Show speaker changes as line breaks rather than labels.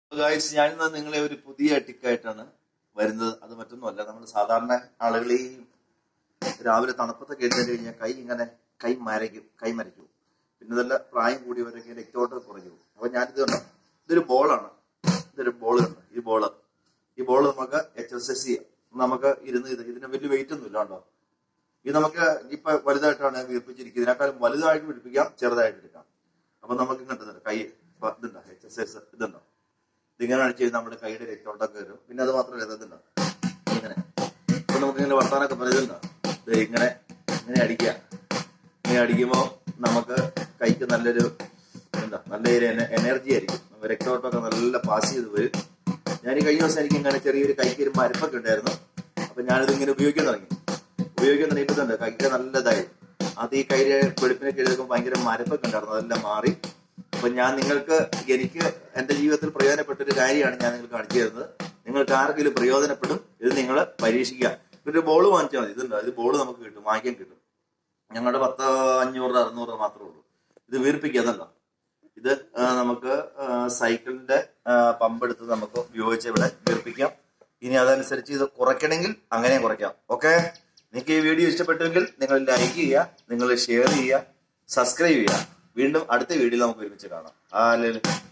guys ഞാനിന്ന് നിങ്ങളെ ഒരു പുതിയ ടിക്കായിട്ടാണ് വരുന്നത് അത് മറ്റൊന്നുമല്ല നമ്മൾ സാധാരണ ആളുകൾ ഈ രാവിലെ തണുപ്പത്തൊക്കെ എഴുന്നേറ്റ് കഴിഞ്ഞാൽ കൈ ഇങ്ങനെ കൈ മരയ്ക്കും കൈ മരയ്ക്കും പിന്നെ ഇതല്ല പ്രായം കൂടിയവരൊക്കെ രക്തോട്ടം കുറഞ്ഞു പോകും അപ്പൊ ഞാനിത് കണ്ടോ ഇതൊരു ബോളാണ് ഇതൊരു ബോൾ കണ്ടോ ഈ ബോള് ഈ ബോൾ നമുക്ക് എക്സർസൈസ് ചെയ്യാം നമുക്ക് ഇരുന്ന് ഇത് ഇതിന് വലിയ വെയിറ്റ് ഒന്നും ഇല്ല കേട്ടോ ഇത് നമുക്ക് ഇപ്പൊ വലുതായിട്ടാണ് വീർപ്പിച്ചിരിക്കുന്നത് ഇതിനേക്കാളും വലുതായിട്ട് പിടിപ്പിക്കാം ചെറുതായിട്ട് എടുക്കാം അപ്പൊ നമുക്ക് കണ്ടത് കൈ ഇപ്പൊ ഇതുണ്ടോ എക്സസൈസ് ഇതുണ്ടോ ഇതിങ്ങനെ അടിച്ച് കഴിഞ്ഞാൽ നമ്മുടെ കൈയുടെ രക്തോട്ടൊക്കെ വരും പിന്നെ അത് മാത്രമല്ല ഇതുണ്ടോ ഇങ്ങനെ ഇപ്പൊ നമുക്ക് ഇങ്ങനെ വർത്താനൊക്കെ പറയുന്നുണ്ടോ ഇത് ഇങ്ങനെ ഇങ്ങനെ അടിക്കുക ഇങ്ങനെ അടിക്കുമ്പോൾ നമുക്ക് കൈക്ക് നല്ലൊരു എന്താ നല്ലൊരു എനർജി ആയിരിക്കും നമുക്ക് രക്തോട്ടമൊക്കെ നല്ല പാസ് ചെയ്ത് വരും ഞാൻ ഈ കഴിഞ്ഞ ദിവസം എനിക്ക് ഇങ്ങനെ ചെറിയൊരു കൈക്ക് ഒരു മരപ്പൊക്കെ ഉണ്ടായിരുന്നു അപ്പൊ ഞാനിത് ഇങ്ങനെ ഉപയോഗിക്കാൻ തുടങ്ങി ഉപയോഗിക്കാൻ തുടങ്ങിയിട്ടുണ്ട് കൈക്ക് നല്ലതായി അത് ഈ കൈയുടെ വെളുപ്പിനൊക്കെ എഴുതുമ്പോൾ ഭയങ്കര മരപ്പൊക്കെ ഉണ്ടായിരുന്നു അതെല്ലാം മാറി അപ്പൊ ഞാൻ നിങ്ങൾക്ക് എനിക്ക് എന്റെ ജീവിതത്തിൽ പ്രയോജനപ്പെട്ട ഒരു കാര്യമാണ് ഞാൻ നിങ്ങൾക്ക് കാണിച്ചു തരുന്നത് നിങ്ങൾക്ക് ആർക്കെങ്കിലും പ്രയോജനപ്പെടും ഇത് നിങ്ങൾ പരീക്ഷിക്കുക ഒരു ബോൾ വാങ്ങിച്ചാൽ മതി ഇതുണ്ട് ഇത് ബോൾ നമുക്ക് കിട്ടും വാങ്ങിക്കാൻ കിട്ടും ഞങ്ങളുടെ പത്ത് അഞ്ഞൂറ് അറുന്നൂറ് മാത്രമേ ഉള്ളൂ ഇത് വീർപ്പിക്കുക അതല്ല ഇത് ആ, നമുക്ക് ആ, സൈക്കിളിന്റെ ആ, പമ്പ് എടുത്ത് നമുക്ക് ഉപയോഗിച്ച് ഇവിടെ വീർപ്പിക്കാം ഇനി അതനുസരിച്ച് ഇത് കുറയ്ക്കണമെങ്കിൽ അങ്ങനെ കുറയ്ക്കാം ഓക്കെ നിങ്ങൾക്ക് ഈ വീഡിയോ ഇഷ്ടപ്പെട്ടുവെങ്കിൽ നിങ്ങൾ ലൈക്ക് ചെയ്യുക നിങ്ങൾ ഷെയർ ചെയ്യുക സബ്സ്ക്രൈബ് ചെയ്യുക വീണ്ടും അടുത്ത വീഡിയോയിൽ നമുക്ക് ഒരുമിച്ച് കാണാം ആ